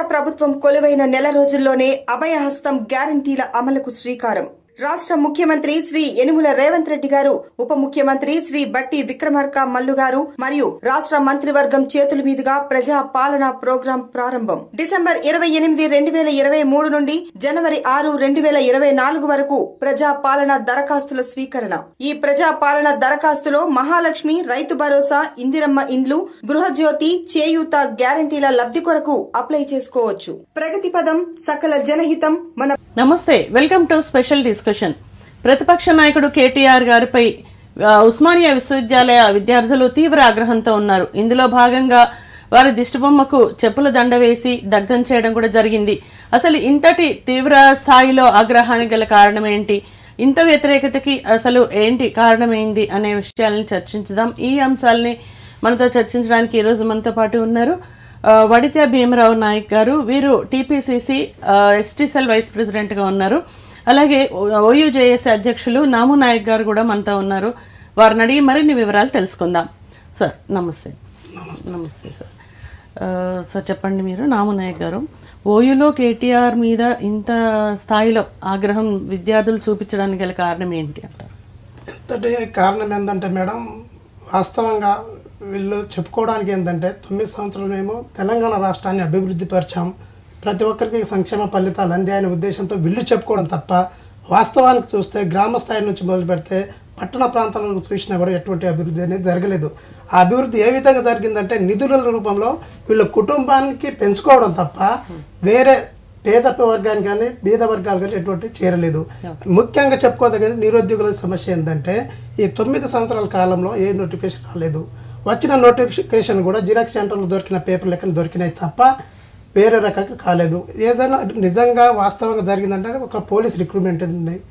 ప్రభుత్వం కొలువైన నెల రోజుల్లోనే అభయహస్తం గ్యారంటీల అమలుకు శ్రీకారం రాష్ట్ర ముఖ్యమంత్రి శ్రీ యనుమల రేవంత్ రెడ్డి గారు ఉప ముఖ్యమంత్రి శ్రీ బట్టి విక్రమార్క మల్లు గారు మరియు రాష్ట్ర మంత్రివర్గం చేతుల మీదుగా ప్రజా పాలన ప్రోగ్రాం ప్రారంభం డిసెంబర్ ఇరవై ఎనిమిది రెండు వేల ఇరవై మూడు నుండి జనవరి ఆరు రెండు వేల ఇరవై నాలుగు వరకు ప్రజా పాలన దరఖాస్తుల స్వీకరణ ఈ ప్రజా పాలన దరఖాస్తులో మహాలక్ష్మి రైతు భరోసా ఇందిరమ్మ ఇండ్లు గృహజ్యోతి చేయూత గ్యారంటీల లబ్ధి కొరకు అప్లై చేసుకోవచ్చు ప్రగతి పదం సకల జనహితం మన నమస్తే వెల్కమ్ టు స్పెషల్ డిస్కషన్ ప్రతిపక్ష నాయకుడు కేటీఆర్ గారిపై ఆ, ఉస్మానియా విశ్వవిద్యాలయ విద్యార్థులు తీవ్ర ఆగ్రహంతో ఉన్నారు ఇందులో భాగంగా వారి దిష్టిబొమ్మకు చెప్పుల దండ వేసి దగ్ధం చేయడం కూడా జరిగింది అసలు ఇంతటి తీవ్ర స్థాయిలో ఆగ్రహానికి గల కారణం ఏంటి ఇంత వ్యతిరేకతకి అసలు ఏంటి కారణమైంది అనే విషయాలను చర్చించుదాం ఈ అంశాలని మనతో చర్చించడానికి ఈరోజు మనతో పాటు ఉన్నారు ఆ, వడిత్య భీమరావు నాయక్ గారు వీరు టీపీసీసీ ఎస్టీ సెల్ వైస్ ప్రెసిడెంట్గా ఉన్నారు అలాగే ఓయూజేఎస్ అధ్యక్షులు నాము నాయక్ గారు కూడా మనతో ఉన్నారు వారిని అడిగి మరిన్ని వివరాలు తెలుసుకుందాం సార్ నమస్తే నమస్తే సార్ ఆ, సార్ చెప్పండి మీరు నాము నాయక్ గారు ఓయూలో కేటీఆర్ మీద ఇంత స్థాయిలో ఆగ్రహం విద్యార్థులు చూపించడానికి గల కారణం ఏంటి అంటారు ఎంతటి కారణం ఏంటంటే మేడం వాస్తవంగా వీళ్ళు చెప్పుకోవడానికి ఏంటంటే తొమ్మిది సంవత్సరాలు మేము తెలంగాణ రాష్ట్రాన్ని అభివృద్ధి పరిచాం ప్రతి ఒక్కరికి సంక్షేమ ఫలితాలు అందాయనే ఉద్దేశంతో వీళ్ళు చెప్పుకోవడం తప్ప వాస్తవానికి చూస్తే గ్రామ స్థాయి నుంచి మొదలు పెడితే పట్టణ ప్రాంతాలకు చూసినా కూడా ఎటువంటి అభివృద్ధి అనేది జరగలేదు ఆ అభివృద్ధి ఏ విధంగా జరిగిందంటే నిధుల రూపంలో వీళ్ళ కుటుంబానికి పెంచుకోవడం తప్ప వేరే పేద వర్గానికి కానీ బీద వర్గాలు కానీ ఎటువంటి చేరలేదు ముఖ్యంగా చెప్పుకోదగిన నిరుద్యోగుల సమస్య ఏంటంటే ఈ తొమ్మిది సంవత్సరాల కాలంలో ఏ నోటిఫికేషన్ రాలేదు వచ్చిన నోటిఫికేషన్ కూడా జిరాక్స్ సెంటర్లో దొరికిన పేపర్ లెక్కన దొరికినాయి తప్ప వేరే రకంగా కాలేదు ఏదైనా నిజంగా వాస్తవంగా జరిగిందంటే ఒక పోలీస్ రిక్రూట్మెంట్ ఉన్నాయి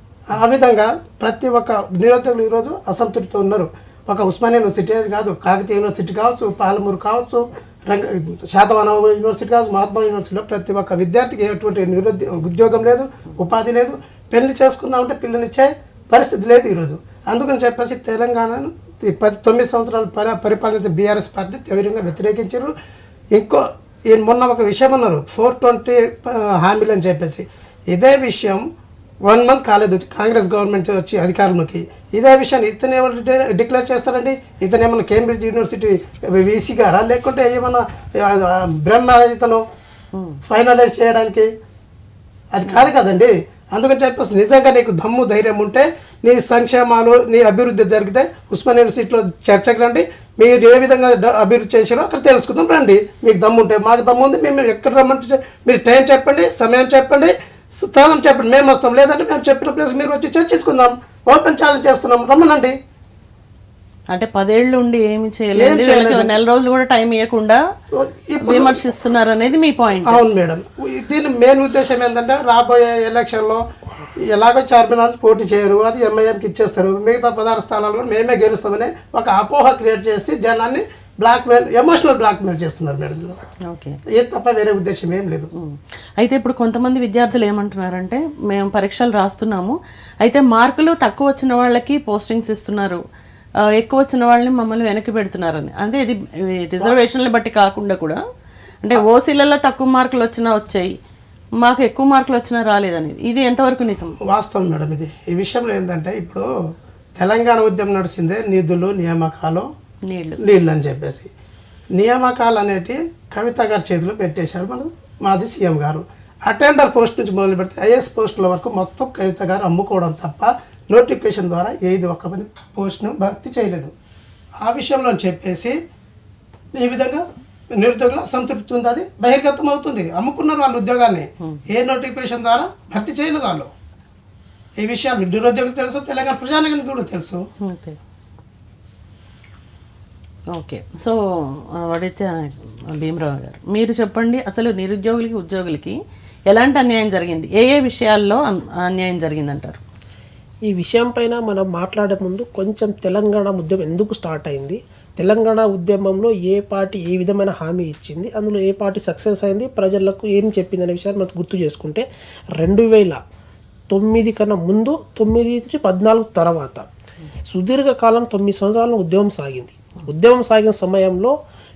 ఆ విధంగా ప్రతి ఒక్క నిరుద్యోగులు ఈరోజు అసంతృప్తితో ఉన్నారు ఒక ఉస్మానియా యూనివర్సిటీ అని కాదు కాకతీయ యూనివర్సిటీ కావచ్చు పాలమూరు కావచ్చు రంగ శాతవాన యూనివర్సిటీ కావచ్చు మహాత్మా యూనివర్సిటీలో ప్రతి ఒక్క విద్యార్థికి ఎటువంటి నిరుద్యో ఉద్యోగం లేదు ఉపాధి లేదు పెళ్లి చేసుకుందామంటే పిల్లనిచ్చే పరిస్థితి లేదు ఈరోజు అందుకని చెప్పేసి తెలంగాణను ఈ పది తొమ్మిది సంవత్సరాలు పరి పరిపాలించిన బీఆర్ఎస్ పార్టీ తీవ్రంగా వ్యతిరేకించారు ఇంకో ఈయన మొన్న ఒక విషయం అన్నారు ఫోర్ ట్వంటీ హామీలు అని చెప్పేసి ఇదే విషయం వన్ మంత్ కాలేదు కాంగ్రెస్ గవర్నమెంట్ వచ్చి అధికారంలోకి ఇదే విషయాన్ని ఇతను ఎవరు డి- డిక్లేర్ చేస్తారండి ఇతను ఏమన్నా కేంబ్రిడ్జ్ యూనివర్సిటీ వీసీ గారా లేకుంటే ఏమన్నా ఆ, ఆ, బ్రహ్మ ఇతను ఫైనలైజ్ చేయడానికి అది కాదు కదండి అందుకని చెప్పేసి నిజంగా నీకు దమ్ము ధైర్యం ఉంటే నీ సంక్షేమాలు నీ అభివృద్ధి జరిగితే ఉస్మాన్ యూనివర్సిటీలో చర్చకు రండి మీరు ఏ విధంగా డ- అభివృద్ధి చేశారో అక్కడ తెలుసుకుందాం రండి మీకు దమ్ము ఉంటే మాకు దమ్ము ఉంది మేము ఎక్కడ రమ్మంటే చె- మీరు టైం చెప్పండి సమయం చెప్పండి స్థానం చెప్పండి మేము వస్తాం లేదంటే మేము చెప్పిన ప్లేస్ మీరు వచ్చి చర్చించుకుందాం ఓపెన్ ఛాలెంజ్ చేస్తున్నాం రమ్మనండి అంటే పదేళ్ళు ఉండి ఏమి చేయలేదు ఏం వీళ్ళకి చేయలేదు. నెల రోజులు కూడా టైం ఇవ్వకుండా ఇప్పుడు విమర్శిస్తున్నారు అనేది మీ పాయింట్ అవును మేడం దీని మెయిన్ ఉద్దేశం ఏంటంటే రాబోయే ఎలక్షన్లో ఎలాగో చార్మినార్ పోటీ చేయరు అది ఎంఐఎంకి ఇచ్చేస్తారు మిగతా పదహారు స్థానాలు కూడా మేమే గెలుస్తామని ఒక అపోహ క్రియేట్ చేసి జనాన్ని బ్లాక్మెయిల్ ఎమోషనల్ బ్లాక్మెయిల్ చేస్తున్నారు మేడం ఇందులో. ఓకే ఇది తప్ప వేరే ఉద్దేశం ఏం లేదు అయితే ఇప్పుడు కొంతమంది విద్యార్థులు ఏమంటున్నారంటే మేము పరీక్షలు రాస్తున్నాము అయితే మార్కులు తక్కువ వచ్చిన వాళ్ళకి పోస్టింగ్స్ ఇస్తున్నారు ఆ, ఎక్కువ వచ్చిన వాళ్ళని మమ్మల్ని వెనక్కి పెడుతున్నారని అంటే ఇది రిజర్వేషన్లు బట్టి కాకుండా కూడా అంటే ఓసీలలో తక్కువ మార్కులు వచ్చినా వచ్చాయి మాకు ఎక్కువ మార్కులు వచ్చినా రాలేదని ఇది ఎంతవరకు నిజం వాస్తవం మేడం ఇది ఈ విషయంలో ఏంటంటే ఇప్పుడు తెలంగాణ ఉద్యమం నడిచిందే నిధులు నియామకాలు నీళ్లు నీళ్ళు అని చెప్పేసి నియామకాలు అనేటి కవిత గారి చేతిలో పెట్టేశారు మనం మాజీ సీఎం గారు అటెండర్ పోస్ట్ నుంచి మొదలు పెడితే ఐఏఎస్ పోస్టుల వరకు మొత్తం కవిత గారు అమ్ముకోవడం తప్ప నోటిఫికేషన్ ద్వారా ఏది ఒక్క పని పోస్ట్ను భర్తీ చేయలేదు ఆ విషయంలో చెప్పేసి ఈ విధంగా నిరుద్యోగుల అసంతృప్తి ఉంది అది బహిర్గతం అవుతుంది అమ్ముకున్నారు వాళ్ళ ఉద్యోగాల్ని ఏ నోటిఫికేషన్ ద్వారా భర్తీ చేయలేదు వాళ్ళు ఈ విషయాలు నిరుద్యోగులు తెలుసు తెలంగాణ ప్రజానికానికి కూడా తెలుసు okay okay so Vadithe Bhimrao గారు మీరు చెప్పండి అసలు నిరుద్యోగులకి ఉద్యోగులకి ఎలాంటి అన్యాయం జరిగింది ఏ ఏ విషయాల్లో అన్- అన్యాయం జరిగిందంటారు ఈ విషయం పైన మనం మాట్లాడే ముందు కొంచెం తెలంగాణ ఉద్యమం ఎందుకు స్టార్ట్ అయింది తెలంగాణ ఉద్యమంలో ఏ పార్టీ ఏ విధమైన హామీ ఇచ్చింది అందులో ఏ పార్టీ సక్సెస్ అయింది ప్రజలకు ఏం చెప్పింది అనే విషయాన్ని మనం గుర్తు చేసుకుంటే రెండు వేల తొమ్మిది కన్నా ముందు తొమ్మిది నుంచి పద్నాలుగు తర్వాత సుదీర్ఘకాలం తొమ్మిది సంవత్సరాల ఉద్యమం సాగింది ఉద్యమం సాగిన సమయంలో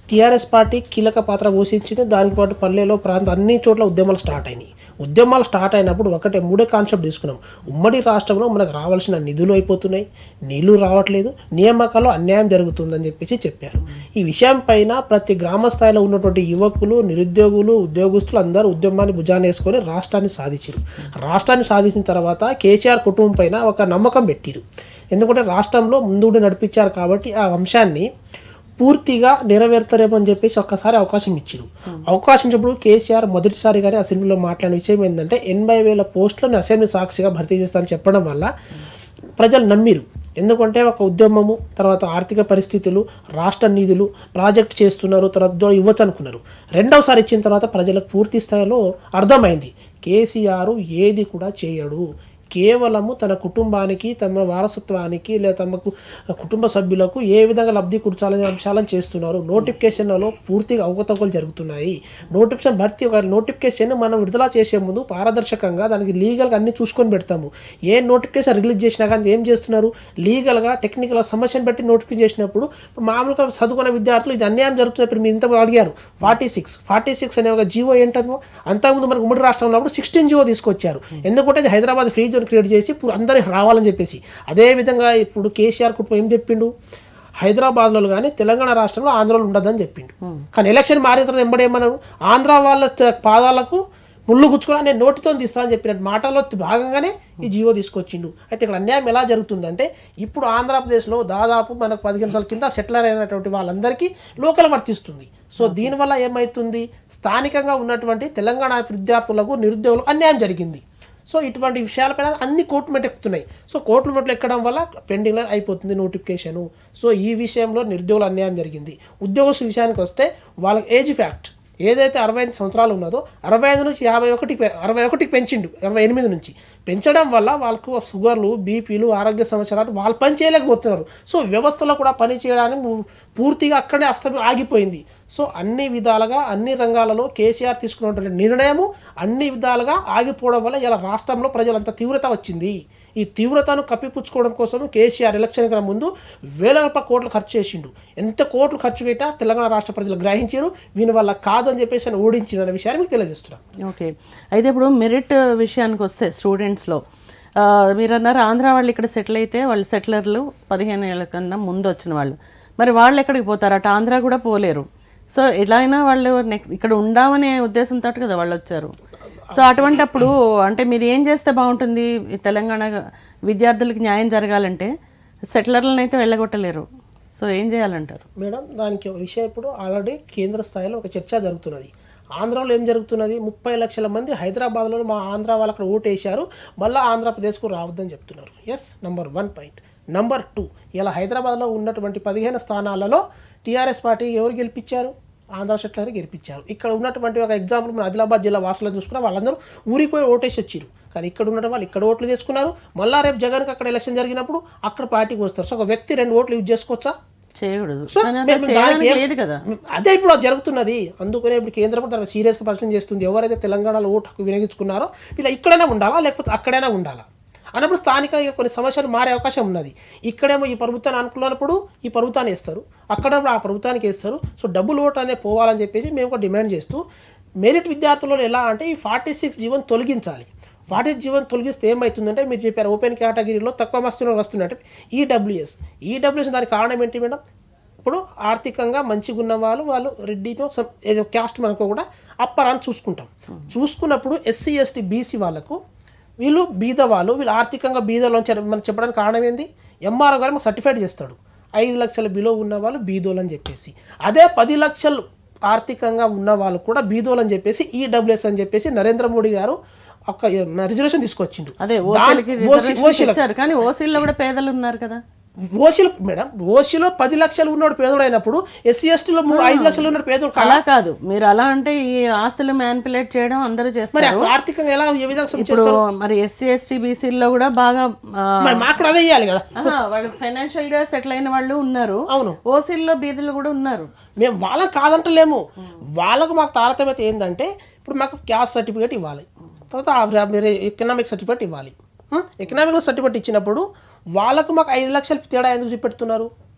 టీఆర్ఎస్ పార్టీ కీలక పాత్ర పోషించింది దానికి పాటు పల్లెలో ప్రాంతం అన్ని చోట్ల ఉద్యమాలు స్టార్ట్ అయినాయి ఉద్యమాలు స్టార్ట్ అయినప్పుడు ఒకటే మూడే కాన్సెప్ట్ తీసుకున్నాం ఉమ్మడి రాష్ట్రంలో మనకు రావాల్సిన నిధులు అయిపోతున్నాయి నీళ్లు రావట్లేదు నియామకాలు అన్యాయం జరుగుతుందని చెప్పేసి చెప్పారు ఈ విషయం పైన ప్రతి గ్రామ స్థాయిలో ఉన్నటువంటి యువకులు నిరుద్యోగులు ఉద్యోగస్తులు అందరూ ఉద్యమాన్ని భుజాన్ని వేసుకొని రాష్ట్రాన్ని సాధించారు రాష్ట్రాన్ని సాధించిన తర్వాత కేసీఆర్ కుటుంబం పైన ఒక నమ్మకం పెట్టిరు ఎందుకంటే రాష్ట్రంలో ముందుండి నడిపించారు కాబట్టి ఆ అంశాన్ని పూర్తిగా నెరవేరుతారేమో అని చెప్పేసి ఒక్కసారి అవకాశం ఇచ్చారు అవకాశం ఇచ్చినప్పుడు కేసీఆర్ మొదటిసారిగానే అసెంబ్లీలో మాట్లాడిన విషయం ఏంటంటే ఎనభై వేల పోస్టులను అసెంబ్లీ సాక్షిగా భర్తీ చేస్తానని చెప్పడం వల్ల ప్రజలు నమ్మిరు ఎందుకంటే ఒక ఉద్యమము తర్వాత ఆర్థిక పరిస్థితులు రాష్ట్ర నిధులు ప్రాజెక్ట్ చేస్తున్నారు తర్వాత ఇవ్వచ్చు అనుకున్నారు రెండవసారి ఇచ్చిన తర్వాత ప్రజలకు పూర్తి స్థాయిలో అర్థమైంది కేసీఆర్ ఏది కూడా చేయడు కేవలము తన కుటుంబానికి తమ వారసత్వానికి లేదా తమకు కుటుంబ సభ్యులకు ఏ విధంగా లబ్ధి కూర్చాలనే అంశాలను చేస్తున్నారు నోటిఫికేషన్లలో పూర్తిగా అవకతవకలు జరుగుతున్నాయి నోటిఫికేషన్ భర్తీ ఒక నోటిఫికేషన్ మనం విడుదల చేసే ముందు పారదర్శకంగా దానికి లీగల్గా అన్ని చూసుకొని పెడతాము ఏ నోటిఫికేషన్ రిలీజ్ చేసినా కానీ ఏం చేస్తున్నారు లీగల్గా టెక్నికల్ సమస్యను బట్టి నోటిఫికేషన్ చేసినప్పుడు ఇప్పుడు మామూలుగా చదువుకున్న విద్యార్థులు ఇది అన్యాయం జరుగుతుంది ఇప్పుడు మీరు ఇంత అడిగారు ఫార్టీ సిక్స్ ఫార్టీ సిక్స్ అనే ఒక జీవో ఏంటో అంతకుముందు మనకు ఉమ్మడి రాష్ట్రంలో ఉన్నప్పుడు సిక్స్టీన్ జీవో తీసుకొచ్చారు ఎందుకంటే ఇది హైదరాబాద్ ఫ్రీ జోన్ క్రియేట్ చేసి ఇప్పుడు అందరికి రావాలని చెప్పేసి అదే విధంగా ఇప్పుడు కేసీఆర్ కుటుంబం ఏం చెప్పిండు హైదరాబాద్లో కానీ తెలంగాణ రాష్ట్రంలో ఆంధ్రలో ఉండదని చెప్పిండు కానీ ఎలక్షన్ మారిన తర్వాత ఎంబడేమన్నారు ఆంధ్ర వాళ్ళ చ- పాదాలకు ముళ్ళు గుచ్చుకుని నేను నోటితో తీస్తా అని చెప్పిన మాటల్లో భాగంగానే ఈ జీవో తీసుకొచ్చిండు అయితే ఇక్కడ అన్యాయం ఎలా జరుగుతుందంటే ఇప్పుడు ఆంధ్రప్రదేశ్లో దాదాపు మనకు పదిహేను సార్ల కింద సెటిలర్ అయినటువంటి వాళ్ళందరికీ లోకల్ వర్తిస్తుంది సో దీనివల్ల ఏమవుతుంది స్థానికంగా ఉన్నటువంటి తెలంగాణ విద్యార్థులకు నిరుద్యోగులకు అన్యాయం జరిగింది సో ఇటువంటి విషయాలపైన అన్ని కోర్టు మెట్లు ఎక్కుతున్నాయి సో కోర్టులు మెట్లు ఎక్కడం వల్ల పెండింగ్లో అయిపోతుంది నోటిఫికేషను సో ఈ విషయంలో నిరుద్యోగులు అన్యాయం జరిగింది ఉద్యోగస్తుల విషయానికి వస్తే వాళ్ళ ఏజ్ ఫ్యాక్ట్ ఏదైతే అరవై ఐదు సంవత్సరాలు ఉన్నదో అరవై ఐదు నుంచి యాభై ఒకటి అరవై ఒకటికి పెంచిండు అరవై ఎనిమిది నుంచి పెంచడం వల్ల వాళ్ళకు షుగర్లు బీపీలు ఆరోగ్య సమస్యలు వాళ్ళు పని చేయలేకపోతున్నారు సో వ్యవస్థలో కూడా పని చేయడానికి పూ- పూర్తిగా అక్కడే అస్తమి ఆగిపోయింది సో అన్ని విధాలుగా అన్ని రంగాలలో కేసీఆర్ తీసుకున్నటువంటి నిర్ణయము అన్ని విధాలుగా ఆగిపోవడం వల్ల ఇలా రాష్ట్రంలో ప్రజలంత తీవ్రత వచ్చింది ఈ తీవ్రతను కప్పిపుచ్చుకోవడం కోసం కేసీఆర్ ఎలక్షన్ కన్నా ముందు వేల రూపాయల కోట్లు ఖర్చు చేసిండు ఎంత కోట్లు ఖర్చు పెట్టా తెలంగాణ రాష్ట్ర ప్రజలు గ్రహించారు వీని వల్ల కాదు అని చెప్పేసి ఆయన ఓడించిన అనే విషయాన్ని మీకు తెలియజేస్తున్నాను ఓకే అయితే ఇప్పుడు మెరిట్ విషయానికి వస్తే స్టూడెంట్స్లో ఆ, మీరు అన్నారు ఆంధ్ర వాళ్ళు ఇక్కడ సెటిల్ అయితే వాళ్ళు సెటిలర్లు పదిహేను ఏళ్ళ కన్నా ముందు వచ్చిన వాళ్ళు మరి వాళ్ళు ఎక్కడికి పోతారు అటు ఆంధ్ర కూడా పోలేరు సో ఎలా అయినా వాళ్ళు నెక్స్ట్ ఇక్కడ ఉండామనే ఉద్దేశంతో కదా వాళ్ళు వచ్చారు సో అటువంటప్పుడు అంటే మీరు ఏం చేస్తే బాగుంటుంది ఈ తెలంగాణ విద్యార్థులకు న్యాయం జరగాలంటే సెటిలర్లను అయితే వెళ్ళగొట్టలేరు సో ఏం చేయాలంటారు మేడం దానికి ఒక విషయం ఇప్పుడు ఆల్రెడీ కేంద్ర స్థాయిలో ఒక చర్చ జరుగుతున్నది ఆంధ్రాలో ఏం జరుగుతున్నది ముప్పై లక్షల మంది హైదరాబాద్లో మా ఆంధ్ర వాళ్ళు అక్కడ ఓటు వేశారు మళ్ళీ ఆంధ్రప్రదేశ్కు రావద్దని చెప్తున్నారు yes number one point number two ఇలా హైదరాబాద్లో ఉన్నటువంటి పదిహేను స్థానాలలో టీఆర్ఎస్ పార్టీ ఎవరు గెలిపించారు ఆంధ్ర సెట్లర్ గెలిపించారు ఇక్కడ ఉన్నటువంటి ఒక ఎగ్జాంపుల్ మన ఆదిలాబాద్ జిల్లా వాసులను చూసుకున్న వాళ్ళందరూ ఊరికి పోయి ఓటేసి వచ్చారు కానీ ఇక్కడ ఉన్నటువంటి వాళ్ళు ఇక్కడ ఓట్లు తెచ్చుకున్నారు మళ్ళా రేపు జగన్కి అక్కడ ఎలక్షన్ జరిగినప్పుడు అక్కడ పార్టీకి వస్తారు సో ఒక వ్యక్తి రెండు ఓట్లు యూజ్ చేసుకోవచ్చా చేయకూడదు సో కానీ అట్లా మేము దానికి చేయడానికి ఏం- లేదు కదా అదే ఇప్పుడు అది జరుగుతున్నది అందుకనే ఇప్పుడు కేంద్రం కూడా దాన్ని సీరియస్గా పరిశీలన చేస్తుంది ఎవరైతే తెలంగాణలో ఓటు హక్కు వినియోగించుకున్నారో వీళ్ళు ఇక్కడైనా ఉండాలా లేకపోతే అక్కడైనా ఉండాలా అన్నప్పుడు స్థానికంగా కొన్ని సమస్యలు మారే అవకాశం ఉన్నది ఇక్కడేమో ఈ ప్రభుత్వాన్ని అనుకున్నప్పుడు ఈ ప్రభుత్వాన్ని వేస్తారు అక్కడ ఆ ప్రభుత్వానికి వేస్తారు సో డబ్బులు ఓటు అనే పోవాలని చెప్పేసి మేము కూడా డిమాండ్ చేస్తూ మెరిట్ విద్యార్థులలో ఎలా అంటే ఈ ఫార్టీ సిక్స్ జీవన్ తొలగించాలి వాటి జీవన్ తొలగిస్తే ఏమవుతుందంటే మీరు చెప్పారు ఓపెన్ కేటగిరీలో తక్కువ మార్క్స్ వస్తున్నట్టు ఈడబ్ల్యూఎస్ ఈడబ్ల్యూఎస్ దానికి కారణం ఏంటి మేడం ఇప్పుడు ఆర్థికంగా మంచిగా ఉన్న వాళ్ళు వాళ్ళు రెడ్డితో some- ఏదో క్యాస్ట్ మనకు కూడా అప్పర్ అని చూసుకుంటాం చూసుకున్నప్పుడు ఎస్సీ ఎస్టీ బీసీ వాళ్ళకు వీళ్ళు బీద వాళ్ళు వీళ్ళు ఆర్థికంగా బీదలు అని చెప్ప- మనం చెప్పడానికి కారణం ఏంది ఎంఆర్ఓ గారు మాకు సర్టిఫైడ్ చేస్తాడు ఐదు లక్షల బిలో ఉన్న వాళ్ళు బీదోలు అని చెప్పేసి అదే పది లక్షలు ఆర్థికంగా ఉన్న వాళ్ళు కూడా బీదోలు అని చెప్పేసి ఈడబ్ల్యూఎస్ అని చెప్పేసి నరేంద్ర మోడీ గారు ఒక రిజర్వేషన్ తీసుకొచ్చిండు అదే దాని- ఓసీలకి ఓసీ- రిజర్వేషన్ ఓసీలకు. ఇచ్చారు కానీ ఓసీల్లో కూడా పేదలు ఉన్నారు కదా ఓసీలో మేడం ఓసీలో పది లక్షలు ఉన్నాడు పేదోడు అయినప్పుడు ఎస్సీ ఎస్టీలో మూడు ఐదు లక్షలు ఉన్నాడు పేదోడు కాదా? అలా కాదు మీరు అలా అంటే ఈ ఆస్తులు మ్యానిపులేట్ చేయడం అందరూ మరి చేస్తారు ఆర్థికంగా ఎలా ఏ విధంగా సమ- ఇప్పుడు మరి ఎస్సీ ఎస్టీ బీసీల్లో కూడా బాగా ఆ, మరి మాకు కూడా అదే ఇవ్వాలి కదా ఆహా, వాళ్ళు ఫైనాన్షియల్ గా సెటిల్ అయిన వాళ్ళు ఉన్నారు అవును. ఓసీల్లో బీదలు కూడా ఉన్నారు మేము వాళ్ళకి కాదంటలేము వాళ్ళకు మాకు తారతమ్యత ఏంటంటే ఇప్పుడు మాకు క్యాస్ట్ సర్టిఫికేట్ ఇవ్వాలి తర్వాత ఆ మీరు ఎకనామిక్ సర్టిఫికేట్ ఇవ్వాలి ఎకనామిక్ సర్టిఫికేట్ ఇచ్చినప్పుడు వాళ్ళకు మాకు ఐదు లక్షలు తేడా ఎందుకు చూపెడుతున్నారు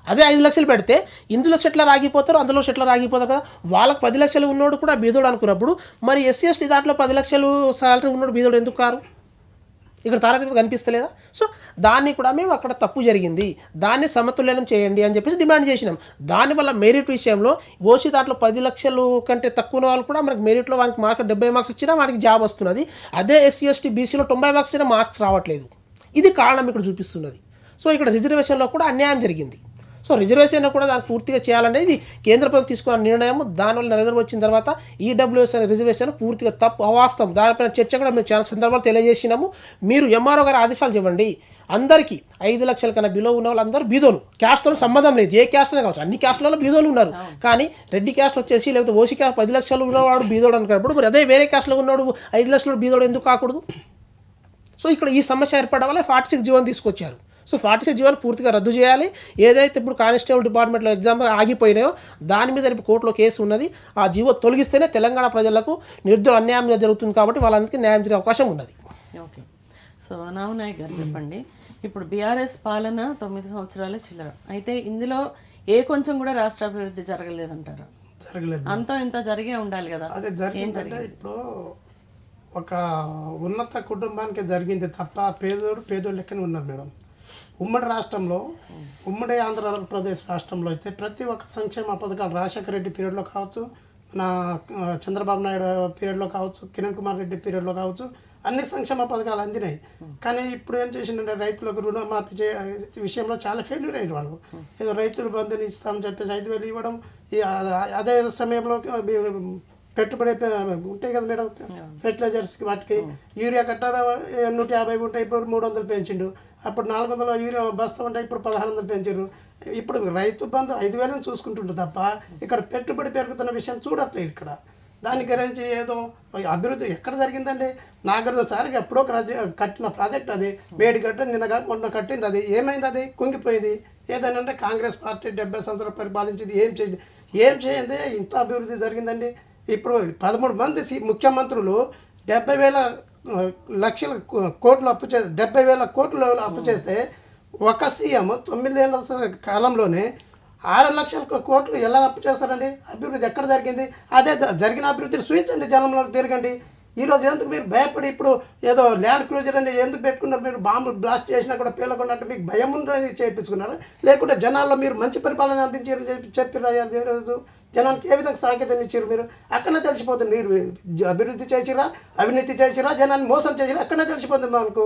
అదే ఐదు లక్షలు పెడితే ఇందులో సెటిలర్ ఆగిపోతారు అందులో సెటిలర్ ఆగిపోతారు కదా వాళ్ళకి పది లక్షలు ఉన్నోడు కూడా బీదోడు అనుకున్నప్పుడు మరి ఎస్సీ ఎస్టీ దాంట్లో పది లక్షలు సాలరీ ఉన్నోడు బీదోడు ఎందుకు కారు ఇక్కడ తారతమ్యం కనిపిస్తలేదా సో దాన్ని కూడా మేము అక్కడ తప్పు జరిగింది దాన్ని సమతుల్యనం చేయండి అని చెప్పేసి డిమాండ్ చేసినాం దానివల్ల మెరిట్ విషయంలో ఓసీ దాంట్లో పది లక్షలు కంటే తక్కువ ఉన్న వాళ్ళు కూడా మనకి మెరిట్లో వానికి మార్క్ డెబ్బై మార్క్స్ వచ్చినా వానికి జాబ్ వస్తున్నది అదే ఎస్సీ ఎస్టీ బీసీలో తొంభై మార్క్స్ వచ్చినా మార్క్స్ రావట్లేదు ఇది కారణం ఇక్కడ చూపిస్తున్నది సో ఇక్కడ రిజర్వేషన్లో కూడా అన్యాయం జరిగింది సో రిజర్వేషన్ కూడా దాన్ని పూర్తిగా చేయాలంటే ఇది కేంద్ర ప్రభుత్వం తీసుకున్న నిర్ణయం దానివల్ల నరేంద్ర వచ్చిన తర్వాత ఈడబ్ల్యూఎస్ అనే రిజర్వేషన్ పూర్తిగా తప్పు అవాస్తవం దానిపైన చర్చ కూడా మేము చాలా సందర్భాలు తెలియజేసినాము మీరు ఎంఆర్ఓ గారి ఆదేశాలు ఇవ్వండి అందరికీ ఐదు లక్షల కన్నా బిలో ఉన్న వాళ్ళందరూ బీదోలు క్యాస్ట్తో సంబంధం లేదు ఏ క్యాస్ట్ అనే కావచ్చు అన్ని క్యాస్ట్లలో బీదోలు ఉన్నారు కానీ రెడ్డి క్యాస్ట్ వచ్చేసి లేకపోతే ఓసీ క్యాస్ట్ పది లక్షలు ఉన్నవాడు బీదోడు అనుకున్నప్పుడు మరి అదే వేరే క్యాస్ట్లో ఉన్నవాడు ఐదు లక్షలు బీదోడు ఎందుకు కాకూడదు సో ఇక్కడ ఈ సమస్య ఏర్పడడం వల్ల ఫార్టీ సిక్స్ జీవన్ తీసుకొచ్చారు సో ఫార్టీ సిక్స్ జీవన్ పూర్తిగా రద్దు చేయాలి ఏదైతే ఇప్పుడు కానిస్టేబుల్ డిపార్ట్మెంట్లో ఎగ్జామ్ ఆగిపోయినాయో దాని మీద రేపు కోర్టులో కేసు ఉన్నది ఆ జీవో తొలగిస్తేనే తెలంగాణ ప్రజలకు నిర్దోష అన్యాయం జరుగుతుంది కాబట్టి వాళ్ళందరికీ న్యాయం జరిగే అవకాశం ఉన్నది ఓకే సో నాగనాయక్ గారు చెప్పండి ఇప్పుడు బీఆర్ఎస్ పాలన తొమ్మిది సంవత్సరాల చిల్లర అయితే ఇందులో ఏ కొంచెం కూడా రాష్ట్ర అభివృద్ధి జరగలేదంటారు జరగలేదు అంతో ఇంత జరిగే ఉండాలి కదా అదే జరిగిందంటే ఇప్పుడు ఒక ఉన్నత కుటుంబానికి జరిగింది తప్ప పేదోడు పేదోడు లెక్కనే ఉన్నారు మేడం ఉమ్మడి రాష్ట్రంలో ఉమ్మడి ఆంధ్రప్రదేశ్ రాష్ట్రంలో అయితే ప్రతి ఒక్క సంక్షేమ పథకాలు రాజశేఖర రెడ్డి పీరియడ్లో కావచ్చు మన ఆ, చంద్రబాబు నాయుడు పీరియడ్లో కావచ్చు కిరణ్ కుమార్ రెడ్డి పీరియడ్లో కావచ్చు అన్ని సంక్షేమ పథకాలు అందినాయి కానీ ఇప్పుడు ఏం చేసిందంటే రైతులకు రుణమాఫీ చే విషయంలో చాలా ఫెయిల్యూర్ అయ్యారు వాళ్ళు ఏదో రైతులు బంధుని ఇస్తామని చెప్పేసి ఐదు వేలు ఇవ్వడం ఈ ఆ- అదే సమయంలో పెట్టుబడి పె- ఉంటాయి కదా మేడం ఫెర్టిలైజర్స్కి వాటికి యూరియా కట్టారా నూట యాభై ఉంటాయి ఇప్పుడు మూడు వందలు పెంచిండు అప్పుడు నాలుగు వందల యూరియా బస్తా ఉంటాయి ఇప్పుడు పదహారు వందలు పెంచారు ఇప్పుడు రైతు బంధు ఐదు వేలను చూసుకుంటుండ్రు తప్ప ఇక్కడ పెట్టుబడి పెరుగుతున్న విషయం చూడట్లేదు ఇక్కడ దాని గురించి ఏదో అభివృద్ధి ఎక్కడ జరిగిందండి నాగరికసారికి ఎప్పుడో ఒక రాజ్య- కట్టిన ప్రాజెక్ట్ అది మేడిగడ్డ నిన్నగా మొన్న కట్టింది అది ఏమైంది అది కుంగిపోయింది ఏదైనా అంటే కాంగ్రెస్ పార్టీ డెబ్బై సంవత్సరాలు పరిపాలించింది ఏం చేసింది ఏం చేయండి ఇంత అభివృద్ధి జరిగిందండి ఇప్పుడు పదమూడు మంది సి- ముఖ్యమంత్రులు డెబ్బై వేల ఆ, లక్షల కో- కోట్లు అప్పు చే డెబ్బై వేల కోట్లు అప్పు చేస్తే ఒక సీఎం తొమ్మిదేళ్ల స- కాలంలోనే ఆరు లక్షల కో- కోట్లు ఎలా అప్పు చేస్తారండి అభివృద్ధి ఎక్కడ జరిగింది అదే జ- జరిగిన అభివృద్ధిని సూచించండి జనంలో తిరగండి ఈరోజు ఎందుకు మీరు భయపడి ఇప్పుడు ఏదో ల్యాండ్ క్రూజర్ అని ఎందుకు పెట్టుకున్నారు మీరు బాంబు బ్లాస్ట్ చేసినా కూడా పేలకున్నట్టు మీకు భయం ఉందని చేయించుకున్నారు లేకుంటే జనాల్లో మీరు మంచి పరిపాలన అందించారు చెప్పి చెప్పారు ఈరోజు జనానికి ఏ విధంగా సాంకేతం ఇచ్చారు మీరు అక్కడనే తెలిసిపోతుంది మీరు జ- అభివృద్ధి చేసిరా అవినీతి చేసిరా జనాన్ని మోసం చేసిరా అక్కడనే తెలిసిపోతుంది మనకు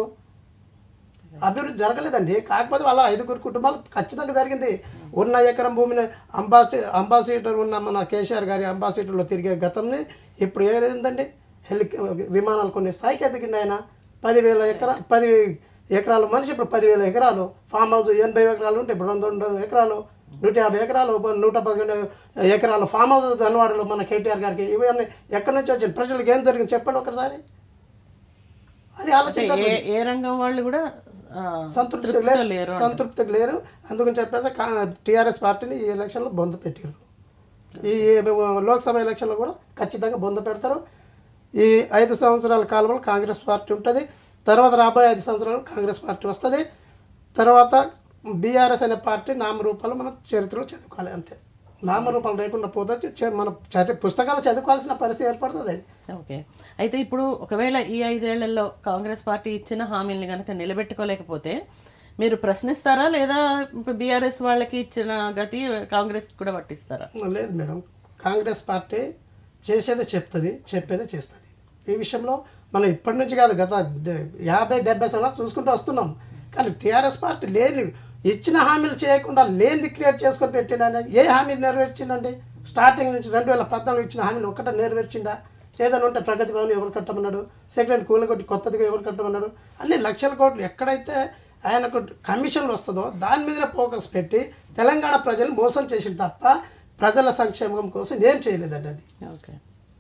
అభివృద్ధి జరగలేదండి కాకపోతే వాళ్ళ ఐదుగురు కుటుంబాలు ఖచ్చితంగా జరిగింది ఉన్న ఎకరం భూమిని అంబాసి అంబాసిడర్ ఉన్న మన కేసీఆర్ గారి అంబాసిడర్లో తిరిగే గతంని ఇప్పుడు ఏమైందండి హెలి విమానాలు కొన్ని స్థాయికి ఎదిగింది ఆయన పదివేల ఎకరా పది ఎకరాల మనిషి ఇప్పుడు పదివేల ఎకరాలు ఫామ్ హౌస్ ఎనభై ఎకరాలు ఉంటే ఇప్పుడు రెండు వందల ఎకరాలు నూట యాభై ఎకరాలు నూట పదకొండు ఎకరాలు ఫామ్ హౌస్ ధనవాడలో మన కేటీఆర్ గారికి ఇవన్నీ ఎక్కడి నుంచి వచ్చింది ప్రజలకు ఏం జరిగింది చెప్పండి ఒకసారి అది అంటే ఆలోచించాలి ఏ ఏ రంగం వాళ్ళు కూడా ఆ, సంతృప్తి తృప్తితో లేరు లేరు సంతృప్తికి లేరు అందుకని చెప్పేసి టీఆర్ఎస్ పార్టీని ఈ ఎలక్షన్లో బొంద పెట్టారు ఈ లోక్సభ ఎలక్షన్లో కూడా ఖచ్చితంగా బొంద పెడతారు ఈ ఐదు సంవత్సరాల కాలంలో కాంగ్రెస్ పార్టీ ఉంటుంది తర్వాత రాబోయే ఐదు సంవత్సరాలు కాంగ్రెస్ పార్టీ వస్తుంది తర్వాత బీఆర్ఎస్ అనే పార్టీ నామరూపాలు మనం చరిత్రలో చదువుకోవాలి అంతే నామరూపాలు లేకుండా పోతే చ- మన చరి పుస్తకాలు చదువుకోవాల్సిన పరిస్థితి ఏర్పడుతుంది అది ఓకే అయితే ఇప్పుడు ఒకవేళ ఈ ఐదేళ్లలో కాంగ్రెస్ పార్టీ ఇచ్చిన హామీల్ని కనుక నిలబెట్టుకోలేకపోతే మీరు ప్రశ్నిస్తారా లేదా బీఆర్ఎస్ వాళ్ళకి ఇచ్చిన గతి కాంగ్రెస్ కూడా పట్టిస్తారా లేదు మేడం కాంగ్రెస్ పార్టీ చేసేదే చెప్తుంది చెప్పేదే చేస్తుంది ఈ విషయంలో మనం ఇప్పటి నుంచి కాదు గత డె- యాభై డెబ్బై సంవత్సరాలు చూసుకుంటూ వస్తున్నాం కానీ టీఆర్ఎస్ పార్టీ లేని ఇచ్చిన హామీలు చేయకుండా లేనిది క్రియేట్ చేసుకొని పెట్టిండని ఏ హామీ నెరవేర్చిండండి స్టార్టింగ్ నుంచి రెండు వేల పద్నాలుగు ఇచ్చిన హామీలు ఒక్కటే నెరవేర్చిండా ఏదైనా ఉంటే ప్రగతి భవన్ ఎవరు కట్టమన్నాడు సెకండ్ కూలగొట్టి కొత్తదిగా ఎవరు కట్టమన్నాడు అన్ని లక్షల కోట్లు ఎక్కడైతే ఆయనకు కమిషన్లు వస్తుందో దాని మీద ఫోకస్ పెట్టి తెలంగాణ ప్రజలు మోసం చేసింది తప్ప ప్రజల సంక్షేమం కోసం ఏం చేయలేదండి అది ఓకే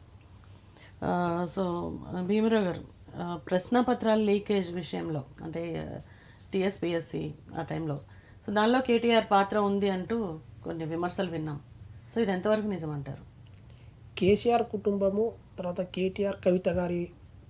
ఆ, సో భీమరావు గారు ఆ, ప్రశ్నపత్రాల లీకేజ్ విషయంలో అంటే టీఎస్పిఎస్సి ఆ టైంలో సో దానిలో కేటీఆర్ పాత్ర ఉంది అంటూ కొన్ని విమర్శలు విన్నాం సో ఇది ఎంతవరకు నిజమంటారు కేసీఆర్ కుటుంబము తర్వాత కేటీఆర్ కవిత గారి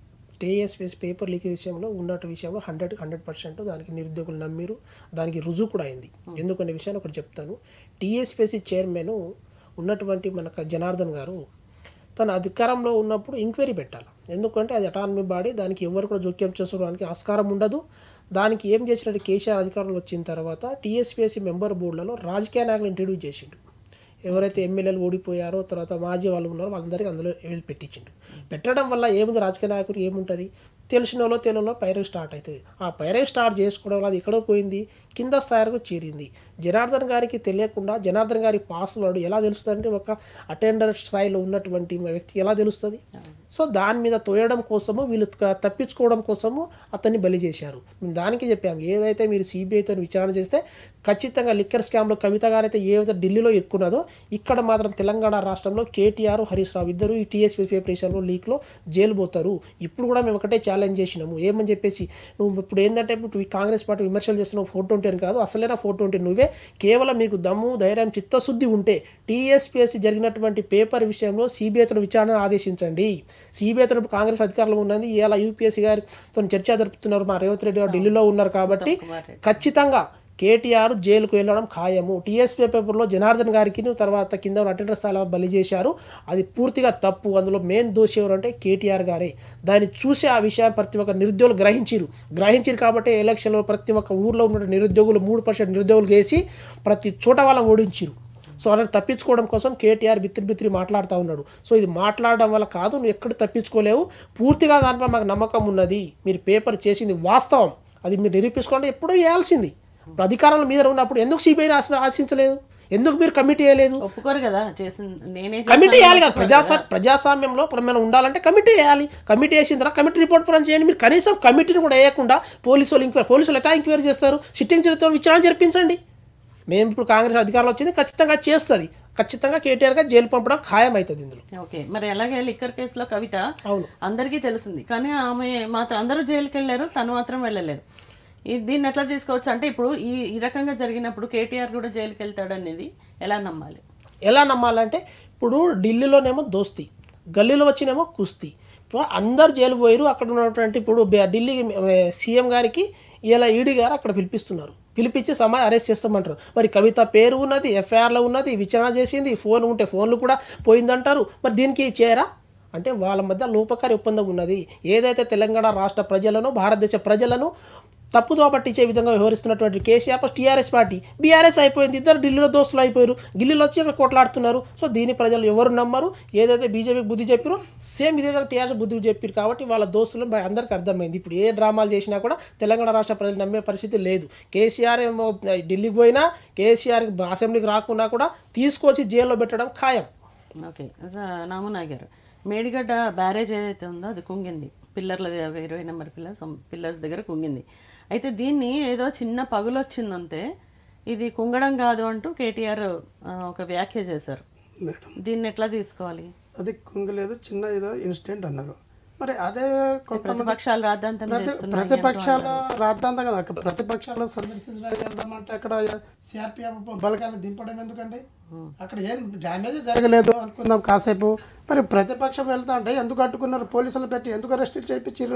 టీఎస్పీఎస్ పేపర్ లీక్ విషయంలో ఉన్నట్టు విషయంలో హండ్రెడ్ హండ్రెడ్ పర్సెంట్ దానికి నిరుద్యోగులు నమ్మిరు దానికి రుజువు కూడా అయింది ఎందుకనే విషయాన్ని ఒకటి చెప్తాను టీఎస్పీఎస్సీ చైర్మన్ ఉన్నటువంటి మన జనార్దన్ గారు తన అధికారంలో ఉన్నప్పుడు ఎంక్వైరీ పెట్టాలి ఎందుకంటే అది అటానమీ బాడీ దానికి ఎవరు కూడా జోక్యం చేసుకోవడానికి ఆస్కారం ఉండదు దానికి ఏం చేసినట్టు కేసీఆర్ అధికారంలో వచ్చిన తర్వాత టీఎస్పీఎస్సీ మెంబర్ బోర్డులలో రాజకీయ నాయకులు ఇంట్రడ్యూస్ చేసిండు ఎవరైతే ఎమ్మెల్యేలు ఓడిపోయారో తర్వాత మాజీ వాళ్ళు ఉన్నారో వాళ్ళందరికీ అందులో వీళ్ళు పెట్టించిండు పెట్టడం వల్ల ఏముంది రాజకీయ నాయకుడు ఏముంటుంది తెలిసిన వాళ్ళు తెలియలో పైరవి స్టార్ట్ అవుతుంది ఆ పైరవి స్టార్ట్ చేసుకోవడం వల్ల అది ఎక్కడో పోయింది కింద స్థాయికి చేరింది జనార్దన్ గారికి తెలియకుండా జనార్దన్ గారి పాస్వర్డ్ ఎలా తెలుస్తుంది అంటే ఒక అటెండర్ స్థాయిలో ఉన్నటువంటి వ్యక్తి ఎలా తెలుస్తుంది సో దాని మీద తోయడం కోసము వీళ్ళు త- తప్పించుకోవడం కోసము అతన్ని బలి చేశారు మేము దానికి చెప్పాము ఏదైతే మీరు సిబిఐతో విచారణ చేస్తే ఖచ్చితంగా లిక్కర్ స్కామ్లో కవిత గారైతే ఏదైతే ఢిల్లీలో ఇరుక్కున్నదో ఇక్కడ మాత్రం తెలంగాణ రాష్ట్రంలో కేటీఆర్ హరీష్ రావు ఇద్దరు ఈ టీఎస్పీ పేపరేషన్లో లీక్లో జైలు పోతారు ఇప్పుడు కూడా మేము ఒకటే ఛాలెంజ్ చేసినాము ఏమని చెప్పేసి నువ్వు ఇప్పుడు ఏంటంటే ఇప్పుడు ఈ కాంగ్రెస్ పార్టీ విమర్శలు చేస్తున్నావు ఫోర్ ట్వంటీ అని కాదు అసలైన ఫోర్ ట్వంటీ నువ్వే కేవలం మీకు దమ్ము ధైర్యం చిత్తశుద్ధి ఉంటే టీఎస్పీఎస్సీ జరిగినటువంటి పేపర్ విషయంలో సిబిఐతో విచారణ ఆదేశించండి సిబిఐతో కాంగ్రెస్ అధికారంలో ఉన్నది ఇలా యూపీఎస్సీ గారితో చర్చ జరుపుతున్నారు మా రేవంత్ రెడ్డి గారు ఢిల్లీలో ఉన్నారు కాబట్టి ఖచ్చితంగా కేటీఆర్ జైలుకు వెళ్ళడం ఖాయము టీఎస్పీ పేపర్లో జనార్దన్ గారికి తర్వాత కింద ఉన్న అటెండర్ స్థాయిలో బలి చేశారు అది పూర్తిగా తప్పు అందులో మెయిన్ దోషి ఎవరంటే కేటీఆర్ గారే దాన్ని చూసి ఆ విషయాన్ని ప్రతి ఒక్క నిరుద్యోగులు గ్రహించారు గ్రహించారు కాబట్టి ఎలక్షన్లో ప్రతి ఒక్క ఊర్లో ఉన్న నిరుద్యోగులు మూడు పర్సెంట్ నిరుద్యోగులు వేసి ప్రతి చోట వాళ్ళని ఓడించారు సో వాళ్ళని తప్పించుకోవడం కోసం కేటీఆర్ బిత్తిరి బిత్తిరి మాట్లాడుతూ ఉన్నాడు సో ఇది మాట్లాడడం వల్ల కాదు నువ్వు ఎక్కడ తప్పించుకోలేవు పూర్తిగా దానిపై మాకు నమ్మకం ఉన్నది మీరు పేపర్ చేసింది వాస్తవం అది మీరు నిరూపించుకోండి ఎప్పుడూ వేయాల్సింది ఇప్పుడు అధికారంలో మీద ఉన్నప్పుడు ఎందుకు సిబిఐని ఆశించలేదు ఎందుకు మీరు కమిటీ వేయలేదు ఒప్పుకోరు కదా చేసింది నేనే కమిటీ వేయాలి కదా ప్రజాస్వా ప్రజాస్వామ్యంలో ఇప్పుడు మనం ఉండాలంటే కమిటీ వేయాలి కమిటీ వేసిన తర్వాత కమిటీ రిపోర్ట్ ప్లాన్ చేయండి మీరు కనీసం కమిటీని కూడా వేయకుండా పోలీసు వాళ్ళు ఎంక్వైరీ పోలీసులు ఎట్లా ఎంక్వైరీ చేస్తారు సిట్టింగ్ చరిత్ర విచారణ జరిపించండి మేము ఇప్పుడు కాంగ్రెస్ అధికారంలో వచ్చింది ఖచ్చితంగా చేస్తుంది ఖచ్చితంగా కేటీఆర్ గారు జైలు పంపడం ఖాయం అవుతుంది ఇందులో ఓకే మరి అలాగే లిక్కర్ కేసులో కవిత అవును. అందరికీ తెలిసింది కానీ ఆమె మాత్రం అందరూ జైలుకి వెళ్ళారు తను మాత్రం వెళ్ళలేదు ఈ దీన్ని ఎట్లా తీసుకోవచ్చు అంటే ఇప్పుడు ఈ ఈ రకంగా జరిగినప్పుడు కేటీఆర్ కూడా జైలుకి వెళ్తాడు అనేది ఎలా నమ్మాలి ఎలా నమ్మాలంటే ఇప్పుడు ఢిల్లీలోనేమో దోస్తీ గల్లీలో వచ్చినేమో కుస్తీ ఇప్పుడు అందరు జైలు పోయారు అక్కడ ఉన్నటువంటి ఇప్పుడు బె- ఢిల్లీ సీఎం గారికి ఇలా ఈడీ గారు అక్కడ పిలిపిస్తున్నారు పిలిపించి సమా అరెస్ట్ చేస్తామంటారు మరి కవిత పేరు ఉన్నది ఎఫ్ఐఆర్లో ఉన్నది విచారణ చేసింది ఫోన్ ఉంటే ఫోన్లు కూడా పోయిందంటారు మరి దీనికి చేయరా అంటే వాళ్ళ మధ్య లోపకారి ఒప్పందం ఉన్నది ఏదైతే తెలంగాణ రాష్ట్ర ప్రజలను భారతదేశ ప్రజలను తప్పుదో పట్టించే విధంగా వ్యవహరిస్తున్నటువంటి KCR plus TRS party BRS అయిపోయింది ఇద్దరు ఢిల్లీలో దోస్తులు అయిపోయారు ఢిల్లీలో వచ్చి ఇక్కడ కొట్లాడుతున్నారు సో దీని ప్రజలు ఎవరు నమ్మరు ఏదైతే బీజేపీకి బుద్ధి చెప్పారో సేమ్ ఇదే విధంగా టీఆర్ఎస్ బుద్ధి చెప్పారు కాబట్టి వాళ్ళ దోస్తులు బయ- అందరికీ అర్థమైంది ఇప్పుడు ఏ డ్రామాలు చేసినా కూడా తెలంగాణ రాష్ట్ర ప్రజలు నమ్మే పరిస్థితి లేదు కేసీఆర్ ఏమో ఢిల్లీకి పోయినా కేసీఆర్ అసెంబ్లీకి రాకున్నా కూడా తీసుకొచ్చి జైల్లో పెట్టడం ఖాయం ఓకే నామునా గారు మేడిగడ్డ బ్యారేజ్ ఏదైతే ఉందో అది కుంగింది పిల్లర్ల దగ్గర ఇరవై నెంబర్ పిల్లర్స్ పిల్లర్స్ దగ్గర కుంగింది అయితే దీన్ని ఏదో చిన్న పగులు వచ్చిందంతే ఇది కుంగడం కాదు అంటూ కేటీఆర్ ఆ, ఒక వ్యాఖ్య చేశారు మేడం దీన్ని ఎట్లా తీసుకోవాలి అది కుంగలేదు చిన్న ఏదో ఇన్సిడెంట్ అన్నారు మరి అదే కొంతమంది ప్రతిపక్షాలు రాద్ధాంతం ప్రతి చేస్తున్నాయి ప్రతిపక్షాల రాద్దాంతం కదా అక్కడ ప్రతిపక్షాలు సందర్శించడానికి వెళ్దామంటే అక్కడ సిఆర్పిఎఫ్ బలగాన్ని దింపడం ఎందుకండి అక్కడ ఏం డ్యామేజ్ జరగలేదు అనుకుందాం కాసేపు మరి ప్రతిపక్షం వెళ్తా అంటే ఎందుకు అడ్డుకున్నారు పోలీసులు పెట్టి ఎందుకు అరెస్ట్ చేయించారు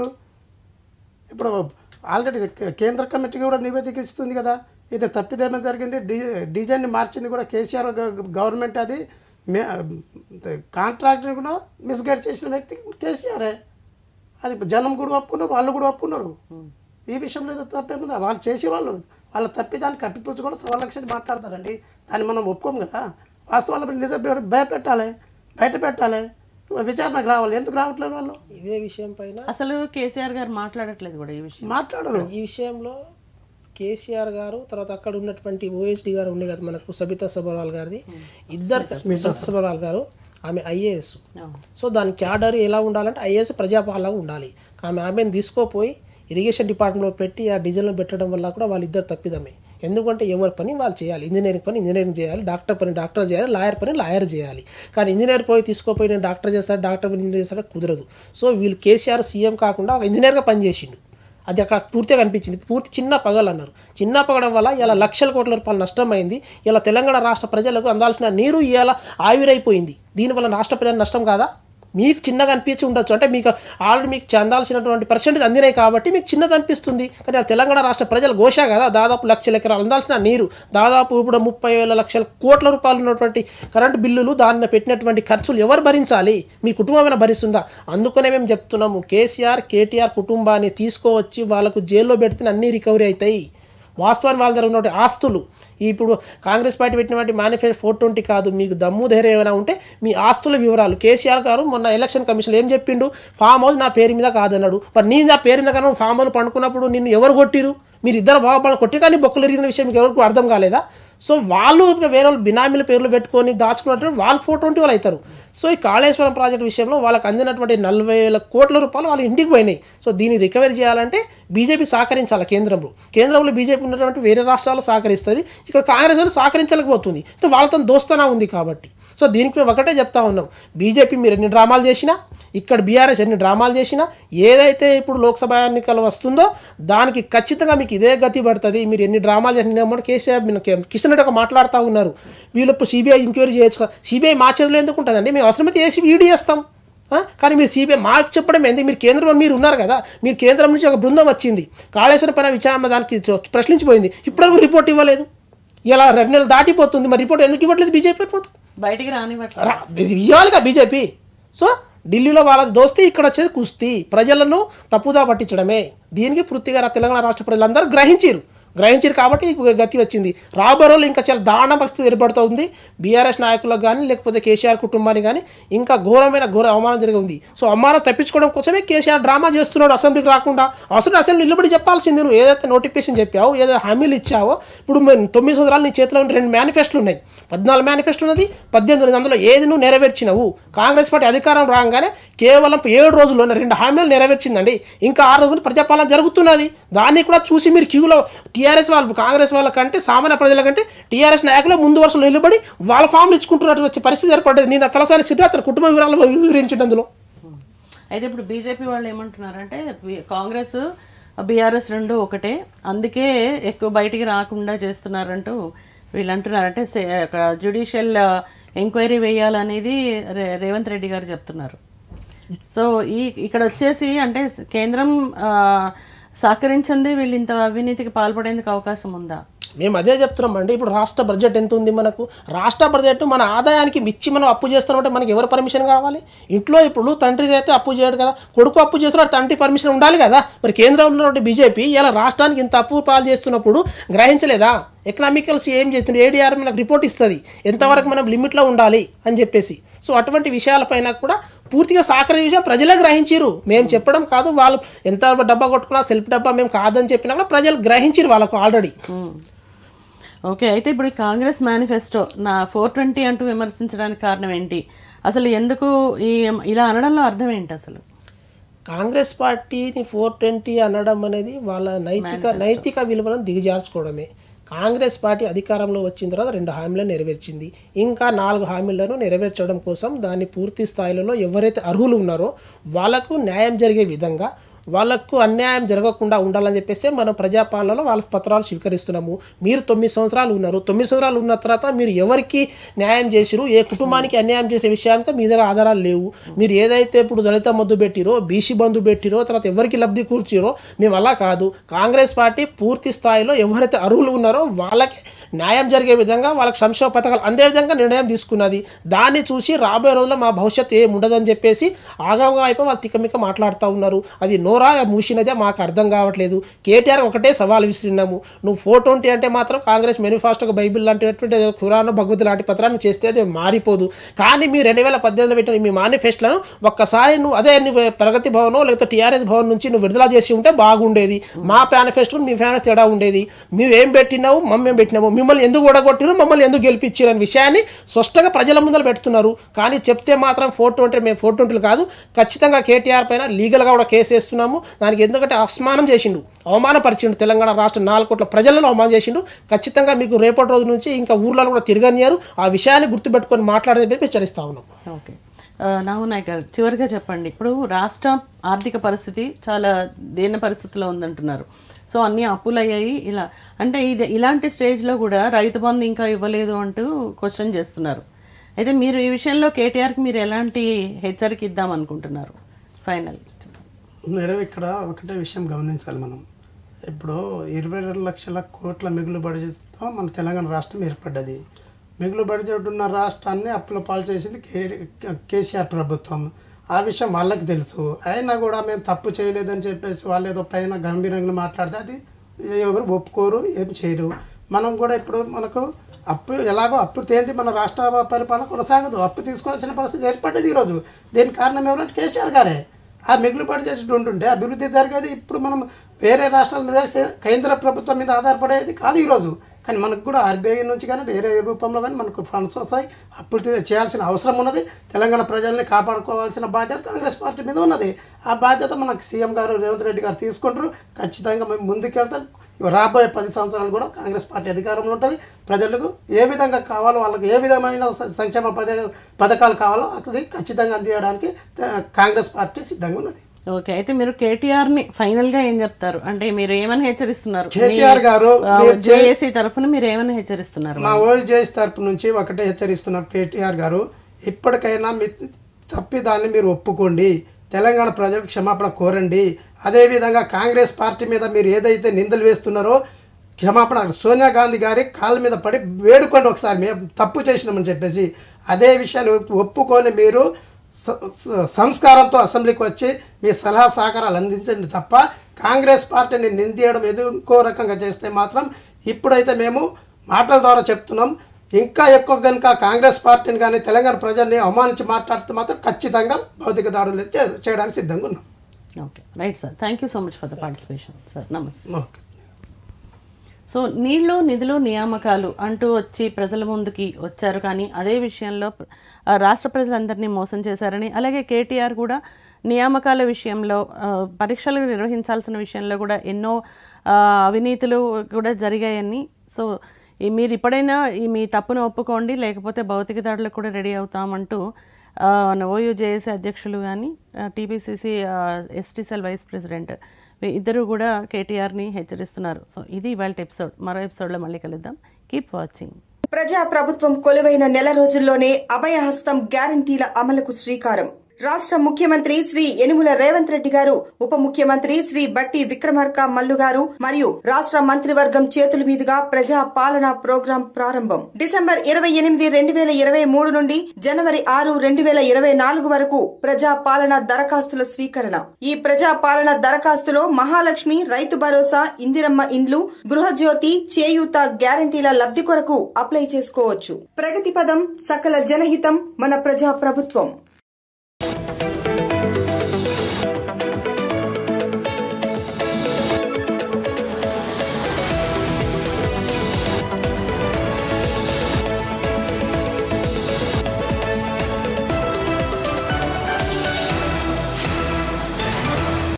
ఇప్పుడు ఆల్రెడీ కేంద్ర కమిటీ కూడా నివేదిక ఇస్తుంది కదా ఇది తప్పిదేమో జరిగింది డి డిజైన్ని మార్చింది కూడా కేసీఆర్ గ- గవర్నమెంట్ అది మే కాంట్రాక్ట్ని కూడా మిస్గైడ్ చేసిన వ్యక్తి కేసీఆరే అది జనం కూడా ఒప్పుకున్నారు వాళ్ళు కూడా ఒప్పుకున్నారు ఈ విషయంలో ఏదో తప్పేముందా వాళ్ళు చేసే వాళ్ళు వాళ్ళ తప్పి దాన్ని కప్పిపుచ్చుకొని సంరక్షణ మాట్లాడతారండి దాన్ని మనం ఒప్పుకోము కదా వాస్తవాలు నిజం భయపెట్టాలి బయట పెట్టాలి విచారణకు రావాలి ఎందుకు రావట్లేదు వాళ్ళు ఇదే విషయం పైన అసలు కేసీఆర్ గారు మాట్లాడట్లేదు కూడా ఈ విషయం మాట్లాడరు ఈ విషయంలో కేసీఆర్ గారు తర్వాత అక్కడ ఉన్నటువంటి ఓఎస్డి గారు ఉండే కదా మనకు సబితా సబర్వాల్ గారిది ఇద్దరు సబితా సబర్వాల్ గారు ఆమె ఐఏఎస్ సో దాని క్యాడర్ ఎలా ఉండాలంటే ఐఏఎస్ ప్రజాపాలన ఉండాలి ఆమె ఆమెను తీసుకోపోయి ఇరిగేషన్ డిపార్ట్మెంట్లో పెట్టి ఆ డీజిల్ను పెట్టడం వల్ల కూడా వాళ్ళిద్దరు తప్పిదమే ఎందుకంటే ఎవరి పని వాళ్ళు చేయాలి ఇంజనీరింగ్ పని ఇంజనీరింగ్ చేయాలి డాక్టర్ పని డాక్టర్ చేయాలి లాయర్ పని లాయర్ చేయాలి కానీ ఇంజనీర్ పోయి తీసుకోపోయి నేను డాక్టర్ చేస్తాను డాక్టర్ పని ఇంజనీర్ చేస్తాడు కుదరదు సో వీళ్ళు కేసీఆర్ సీఎం కాకుండా ఒక ఇంజనీర్గా పనిచేసిండు అది అక్కడ పూర్తిగా కనిపించింది పూర్తి చిన్న పగలు అన్నారు చిన్న పగడం వల్ల ఇలా లక్షల కోట్ల రూపాయలు నష్టమైంది ఇలా తెలంగాణ రాష్ట్ర ప్రజలకు అందాల్సిన నీరు ఇలా ఆవిరైపోయింది దీనివల్ల రాష్ట్ర ప్రజలకు నష్టం కాదా మీకు చిన్నగా అనిపించి ఉండొచ్చు అంటే మీకు ఆల్రెడీ మీకు చెందాల్సినటువంటి పర్సెంటేజ్ అందినాయి కాబట్టి మీకు చిన్నది అనిపిస్తుంది కానీ ఆ తెలంగాణ రాష్ట్ర ప్రజల ఘోష కదా దాదాపు లక్షల ఎకరాలు అందాల్సిన నీరు దాదాపు ఇప్పుడు ముప్పై వేల లక్షల కోట్ల రూపాయలు ఉన్నటువంటి కరెంటు బిల్లులు దాని మీద పెట్టినటువంటి ఖర్చులు ఎవరు భరించాలి మీ కుటుంబమైనా భరిస్తుందా అందుకనే మేము చెప్తున్నాము కేసీఆర్ కేటీఆర్ కుటుంబాన్ని తీసుకోవచ్చి వాళ్ళకు జైల్లో పెడితే అన్నీ రికవరీ అవుతాయి వాస్తవానికి వాళ్ళ దగ్గర ఉన్నటువంటి ఆస్తులు ఇప్పుడు కాంగ్రెస్ పార్టీ పెట్టినటువంటి మేనిఫెస్టో ఫోర్ ట్వంటీ కాదు మీకు దమ్ము ధైర్యం ఏమైనా ఉంటే మీ ఆస్తుల వివరాలు కేసీఆర్ గారు మొన్న ఎలక్షన్ కమిషన్ ఏం చెప్పిండు ఫామ్ హౌస్ నా పేరు మీద కాదన్నాడు మరి నీ నా పేరు మీద కానీ ఫామ్ హౌస్ పండుకున్నప్పుడు నిన్ను ఎవరు కొట్టిరు మీరు ఇద్దరు బాగా కొట్టి కానీ బొక్కలు ఎరిగిన విషయం మీకు ఎవరికి అర్థం కాలేదా సో వాళ్ళు ఇప్పుడు వేరే వాళ్ళు బినామీల పేర్లు పెట్టుకొని దాచుకున్నట్టు వాళ్ళు ఫోర్ ట్వంటీ వాళ్ళు అవుతారు సో ఈ కాళేశ్వరం ప్రాజెక్ట్ విషయంలో వాళ్ళకి అందినటువంటి నలభై వేల కోట్ల రూపాయలు వాళ్ళ ఇంటికి పోయినాయి సో దీన్ని రికవరీ చేయాలంటే బీజేపీ సహకరించాలి కేంద్రంలో కేంద్రంలో బీజేపీ ఉన్నటువంటి వేరే రాష్ట్రాలు సహకరిస్తుంది ఇక్కడ కాంగ్రెస్ వాళ్ళు సహకరించలేకపోతుంది సో వాళ్ళతో దోస్తనా ఉంది కాబట్టి సో దీనికి మేము ఒకటే చెప్తా ఉన్నాం బీజేపీ మీరు ఎన్ని డ్రామాలు చేసినా ఇక్కడ బీఆర్ఎస్ ఎన్ని డ్రామాలు చేసినా ఏదైతే ఇప్పుడు లోక్సభ ఎన్నికలు వస్తుందో దానికి ఖచ్చితంగా మీకు ఇదే గతి పడుతుంది మీరు ఎన్ని డ్రామాలు చేసిన మొన్న కేసీఆర్ మీరు కే- కిషన్ రెడ్డి ఒక మాట్లాడుతూ ఉన్నారు వీళ్ళు ఇప్పుడు సిబిఐ ఎంక్వైరీ చేయొచ్చు కదా సిబిఐ మా చేతిలో ఎందుకు ఉంటుందండి మేము అవసరమైతే వేసి ఈడీ చేస్తాం ఆ? కానీ మీరు సిబిఐ మాకు చెప్పడం ఎందుకు మీరు కేంద్రంలో మీరు ఉన్నారు కదా మీరు కేంద్రం నుంచి ఒక బృందం వచ్చింది కాళేశ్వరం పైన విచారణ దానికి ప్రశ్నించిపోయింది ఇప్పటివరకు రిపోర్ట్ ఇవ్వలేదు ఇలా రెండు నెలలు దాటిపోతుంది మరి రిపోర్ట్ ఎందుకు ఇవ్వట్లేదు బీజేపీ ప్రభుత్వం బయటికి రానివ్వట్లేదు రా- ఇవ్వాలిగా బీజేపీ సో ఢిల్లీలో వాళ్ళ దోస్తే ఇక్కడ వచ్చేది కుస్తీ ప్రజలను తప్పుదా పట్టించడమే దీనికి పూర్తిగా రా- తెలంగాణ రాష్ట్ర ప్రజలందరూ గ్రహించారు గ్రహించారు కాబట్టి ఈ గతి వచ్చింది రాబోయే రోజులు ఇంకా చాలా దారుణ పరిస్థితి ఏర్పడుతుంది బీఆర్ఎస్ నాయకులకు కానీ లేకపోతే కేసీఆర్ కుటుంబానికి కానీ ఇంకా ఘోరమైన ఘోర అవమానం జరిగి ఉంది సో అవమానం తప్పించుకోవడం కోసమే కేసీఆర్ డ్రామా చేస్తున్నాడు అసెంబ్లీకి రాకుండా అవసరం అసెంబ్లీ నిలబడి చెప్పాల్సింది నువ్వు ఏదైతే నోటిఫికేషన్ చెప్పావో ఏదైతే హామీలు ఇచ్చావో ఇప్పుడు మేము తొమ్మిది సంవత్సరాలు నీ చేతిలో ఉన్న రెండు మేనిఫెస్టోలు ఉన్నాయి పద్నాలుగు మేనిఫెస్టో ఉన్నది పద్దెనిమిది ఉన్నది అందులో ఏది నువ్వు నెరవేర్చినవు కాంగ్రెస్ పార్టీ అధికారం రాగానే కేవలం ఏడు రోజుల్లో రెండు హామీలు నెరవేర్చిందండి ఇంకా ఆరు రోజులు ప్రజాపాలన జరుగుతున్నది దాన్ని కూడా చూసి మీరు క్యూలో టీఆర్ఎస్ వాళ్ళు కాంగ్రెస్ వాళ్ళ కంటే సామాన్య ప్రజల కంటే టీఆర్ఎస్ నాయకులే ముందు వరుసలో నిలబడి వాళ్ళ ఫామ్లు ఇచ్చుకుంటున్నట్టు వచ్చే పరిస్థితి ఏర్పడ్డది నేను తలసారి సిద్ధు అతని కుటుంబ వివరాలు వివరించండి అందులో అయితే ఇప్పుడు బీజేపీ వాళ్ళు ఏమంటున్నారంటే బి- కాంగ్రెస్ బీఆర్ఎస్ రెండు ఒకటే అందుకే ఎక్కువ బయటికి రాకుండా చేస్తున్నారంటూ వీళ్ళు అంటున్నారంటే జ్యుడిషియల్ ఎంక్వైరీ వేయాలనేది రే- రేవంత్ రెడ్డి గారు చెప్తున్నారు సో ఈ ఇక్కడ వచ్చేసి అంటే కేంద్రం ఆ, సహకరించింది వీళ్ళు ఇంత అవినీతికి పాల్పడేందుకు అవకాశం ఉందా మేము అదే చెప్తున్నాం అండి ఇప్పుడు రాష్ట్ర బడ్జెట్ ఎంత ఉంది మనకు రాష్ట్ర బడ్జెట్ మన ఆదాయానికి మిచ్చి మనం అప్పు చేస్తున్నామంటే మనకి ఎవరు పర్మిషన్ కావాలి ఇంట్లో ఇప్పుడు తండ్రి అయితే అప్పు చేయడు కదా కొడుకు అప్పు చేస్తున్నాడు తండ్రి పర్మిషన్ ఉండాలి కదా మరి కేంద్రంలో ఉన్నటువంటి బీజేపీ ఇలా రాష్ట్రానికి ఇంత అప్పు పాలు చేస్తున్నప్పుడు గ్రహించలేదా ఎకనామికల్స్ ఏం చేస్తుంది ఏడీఆర్ మనకు రిపోర్ట్ ఇస్తుంది ఎంతవరకు మనం లిమిట్లో ఉండాలి అని చెప్పేసి సో అటువంటి విషయాలపైన కూడా పూర్తిగా సహకరించే విషయం ప్రజలే గ్రహించారు మేము చెప్పడం కాదు వాళ్ళు ఎంత డబ్బా కొట్టుకున్నా సెల్ఫ్ డబ్బా మేము కాదని చెప్పినా కూడా ప్రజలు గ్రహించారు వాళ్ళకు ఆల్రెడీ ఓకే అయితే ఇప్పుడు ఈ కాంగ్రెస్ మేనిఫెస్టో నా ఫోర్ ట్వంటీ అంటూ విమర్శించడానికి కారణం ఏంటి అసలు ఎందుకు ఈ ఇలా అనడంలో అర్థం ఏంటి అసలు కాంగ్రెస్ పార్టీని ఫోర్ ట్వంటీ అనడం అనేది వాళ్ళ నైతిక నైతిక విలువలను దిగజార్చుకోవడమే కాంగ్రెస్ పార్టీ అధికారంలో వచ్చిన తర్వాత రెండు హామీలను నెరవేర్చింది ఇంకా నాలుగు హామీలను నెరవేర్చడం కోసం దాన్ని పూర్తి స్థాయిలో ఎవరైతే అర్హులు ఉన్నారో వాళ్ళకు న్యాయం జరిగే విధంగా వాళ్ళకు అన్యాయం జరగకుండా ఉండాలని చెప్పేసి మనం ప్రజాపాలనలో వాళ్ళ పత్రాలు స్వీకరిస్తున్నాము మీరు తొమ్మిది సంవత్సరాలు ఉన్నారు తొమ్మిది సంవత్సరాలు ఉన్న తర్వాత మీరు ఎవరికి న్యాయం చేసిరు ఏ కుటుంబానికి అన్యాయం చేసే విషయానికి మీ దగ్గర ఆధారాలు లేవు మీరు ఏదైతే ఇప్పుడు దళిత మద్దు పెట్టిరో బీసీ బంధు పెట్టిరో తర్వాత ఎవరికి లబ్ధి కూర్చిరో మేము అలా కాదు కాంగ్రెస్ పార్టీ పూర్తి స్థాయిలో ఎవరైతే అర్హులు ఉన్నారో వాళ్ళకి న్యాయం జరిగే విధంగా వాళ్ళకి సంక్షేమ పథకాలు అందే విధంగా నిర్ణయం తీసుకున్నది దాన్ని చూసి రాబోయే రోజుల్లో మా భవిష్యత్తు ఏం ఉండదని చెప్పేసి ఆగాగా అయిపోయి వాళ్ళు తిక్కమిక్క మాట్లాడుతూ ఉన్నారు అది నోరా మూసినదే మాకు అర్థం కావట్లేదు కేటీఆర్ ఒకటే సవాల్ విసిరినాము నువ్వు ఫోర్ ట్వంటీ అంటే మాత్రం కాంగ్రెస్ మేనిఫెస్టో బైబిల్ లాంటిటువంటి ఖురాన్ భగవద్ లాంటి పత్రాన్ని చేస్తే అది మారిపోదు కానీ మీ రెండు వేల పద్దెనిమిదిలో పెట్టిన మీ మేనిఫెస్టోలను ఒక్కసారి నువ్వు అదే నువ్వు ప్రగతి భవన్ లేకపోతే టీఆర్ఎస్ భవన్ నుంచి నువ్వు విడుదల చేసి ఉంటే బాగుండేది మా మేనిఫెస్టో మీ మేనిఫెస్టో తేడా ఉండేది మేము ఏం పెట్టినావు మమ్మేం పెట్టినాము మిమ్మల్ని ఎందుకు ఓడగొట్టిరు మమ్మల్ని ఎందుకు గెలిపించారు అనే విషయాన్ని స్పష్టంగా ప్రజల ముందర పెడుతున్నారు కానీ చెప్తే మాత్రం ఫోర్ ట్వంటీ మేము ఫోర్ ట్వంటీలు కాదు ఖచ్చితంగా కేటీఆర్ పైన లీగల్గా కూడా కేసు వేస్తున్నాము దానికి ఎందుకంటే అసమానం చేసిండు అవమానపరిచిండు తెలంగాణ రాష్ట్ర నాలుగు కోట్ల ప్రజలను అవమానం చేసిండు ఖచ్చితంగా మీకు రేపటి రోజు నుంచి ఇంకా ఊర్లలో కూడా తిరగనియారు ఆ విషయాన్ని గుర్తుపెట్టుకొని మాట్లాడేది హెచ్చరిస్తా ఉన్నాం ఓకే నాగనాయక్ గారు చివరిగా చెప్పండి ఇప్పుడు రాష్ట్ర ఆర్థిక పరిస్థితి చాలా దీన పరిస్థితిలో ఉందంటున్నారు సో అన్ని అప్పులు అయ్యాయి ఇలా అంటే ఇది ఇలాంటి స్టేజ్లో కూడా రైతు బంధు ఇంకా ఇవ్వలేదు అంటూ క్వశ్చన్ చేస్తున్నారు అయితే మీరు ఈ విషయంలో కేటీఆర్కి మీరు ఎలాంటి హెచ్చరిక ఇద్దాం అనుకుంటున్నారు ఫైనల్ మేడం ఇక్కడ ఒకటే విషయం గమనించాలి మనం ఇప్పుడు ఇరవై రెండు లక్షల కోట్ల మిగులు బడ్జెట్తో మన తెలంగాణ రాష్ట్రం ఏర్పడ్డది మిగులు బడ్జెట్ ఉన్న రాష్ట్రాన్ని అప్పుల పాలు చేసింది కే కేసీఆర్ ప్రభుత్వం ఆ విషయం వాళ్ళకి తెలుసు అయినా కూడా మేము తప్పు చేయలేదని చెప్పేసి వాళ్ళు ఏదో పైన గంభీరంగా మాట్లాడితే అది ఎవరు ఒప్పుకోరు ఏం చేయరు మనం కూడా ఇప్పుడు మనకు అప్పు ఎలాగో అప్పు తేంది మన రాష్ట్ర పరిపాలన కొనసాగదు అప్పు తీసుకోవాల్సిన పరిస్థితి ఏర్పడ్డది ఈరోజు దీనికి కారణం ఎవరంటే కేసీఆర్ గారే ఆ మిగులు బడ్జెట్ ఉంటుంటే అభివృద్ధి జరిగేది ఇప్పుడు మనం వేరే రాష్ట్రాల మీద సే- కేంద్ర ప్రభుత్వం మీద ఆధారపడేది కాదు ఈరోజు కానీ మనకు కూడా ఆర్బీఐ నుంచి కానీ వేరే రూపంలో కానీ మనకు ఫండ్స్ వస్తాయి అప్పులు తీ- చేయాల్సిన అవసరం ఉన్నది తెలంగాణ ప్రజల్ని కాపాడుకోవాల్సిన బాధ్యత కాంగ్రెస్ పార్టీ మీద ఉన్నది ఆ బాధ్యత మనకు సీఎం గారు రేవంత్ రెడ్డి గారు తీసుకుంటారు ఖచ్చితంగా మేము ముందుకెళ్తాం రాబోయే పది సంవత్సరాలు కూడా కాంగ్రెస్ పార్టీ అధికారంలో ఉంటుంది ప్రజలకు ఏ విధంగా కావాలో వాళ్ళకి ఏ విధమైన స- సంక్షేమ పథ పథకాలు కావాలో అది ఖచ్చితంగా అందించడానికి త- కాంగ్రెస్ పార్టీ సిద్ధంగా ఉన్నది ఓకే అయితే మీరు కేటీఆర్ ని ఫైనల్ గా ఏం చెప్తారు అంటే మీరు ఏమని హెచ్చరిస్తున్నారు కేటీఆర్ గారు మీరు చే- జేఏసీ తరఫున మీరు ఏమని హెచ్చరిస్తున్నారు మా ఓజేఎస్ తరపు నుంచి ఒకటే హెచ్చరిస్తున్నాం కేటీఆర్ గారు ఇప్పటికైనా మీ తప్పిదాన్ని మీరు ఒప్పుకోండి తెలంగాణ ప్రజలకు క్షమాపణ కోరండి అదేవిధంగా కాంగ్రెస్ పార్టీ మీద మీరు ఏదైతే నిందలు వేస్తున్నారో క్షమాపణ సోనియా గాంధీ గారి కాళ్ళ మీద పడి వేడుకోండి ఒకసారి మేము తప్పు చేసినామని చెప్పేసి అదే విషయాన్ని ఒప్పు- ఒప్పుకొని మీరు స- స- సంస్కారంతో అసెంబ్లీకి వచ్చి మీ సలహా సహకారాలు అందించండి తప్ప కాంగ్రెస్ పార్టీని నిందియడం ఏదో ఇంకో రకంగా చేస్తే మాత్రం ఇప్పుడైతే మేము మాటల ద్వారా చెప్తున్నాం ఇంకా ఎక్కువ కనుక కాంగ్రెస్ పార్టీని కానీ తెలంగాణ ప్రజల్ని అవమానించి మాట్లాడితే మాత్రం ఖచ్చితంగా భౌతిక దాడులు చే- చేయడానికి సిద్ధంగా ఉన్నాం okay right sir thank you so much for the participation sir నమస్తే ఓకే సో నీళ్లు నిధులు నియామకాలు అంటూ వచ్చి ప్రజల ముందుకి వచ్చారు కానీ అదే విషయంలో ఆ, రాష్ట్ర ప్రజలందరినీ మోసం చేశారని అలాగే కేటీఆర్ కూడా నియామకాల విషయంలో ఆ, పరీక్షలు నిర్వహించాల్సిన విషయంలో కూడా ఎన్నో ఆ, అవినీతులు కూడా జరిగాయని సో ఈ మీరు ఇప్పుడైనా ఈ మీ తప్పును ఒప్పుకోండి లేకపోతే భౌతిక దాడులకు కూడా రెడీ అవుతామంటూ ఓయూ జేఏసీ అధ్యక్షులు కానీ టీపీసీసీ ఎస్టీసెల్ వైస్ ప్రెసిడెంట్ వీ- ఇద్దరు కూడా కేటీఆర్ని హెచ్చరిస్తున్నారు సో ఇది ఇవాళ ఎపిసోడ్ మరో ఎపిసోడ్లో మళ్ళీ కలుద్దాం కీప్ వాచింగ్ ప్రజా ప్రభుత్వం కొలువైన నెల రోజుల్లోనే అభయహస్తం గ్యారంటీల అమలుకు శ్రీకారం రాష్ట్ర ముఖ్యమంత్రి శ్రీ యనుమల రేవంత్ రెడ్డి గారు ఉప ముఖ్యమంత్రి శ్రీ బట్టి విక్రమార్క మల్లు గారు మరియు రాష్ట్ర మంత్రివర్గం చేతుల మీదుగా ప్రజా పాలన ప్రోగ్రాం ప్రారంభం డిసెంబర్ ఇరవై ఎనిమిది రెండు వేల ఇరవై మూడు నుండి జనవరి ఆరు రెండు వేల ఇరవై నాలుగు వరకు ప్రజా పాలన దరఖాస్తుల స్వీకరణ ఈ ప్రజా పాలన దరఖాస్తులో మహాలక్ష్మి రైతు భరోసా ఇందిరమ్మ ఇండ్లు గృహజ్యోతి చేయూత గ్యారంటీల లబ్ధి కొరకు అప్లై చేసుకోవచ్చు ప్రగతి పదం సకల జనహితం మన ప్రజా ప్రభుత్వం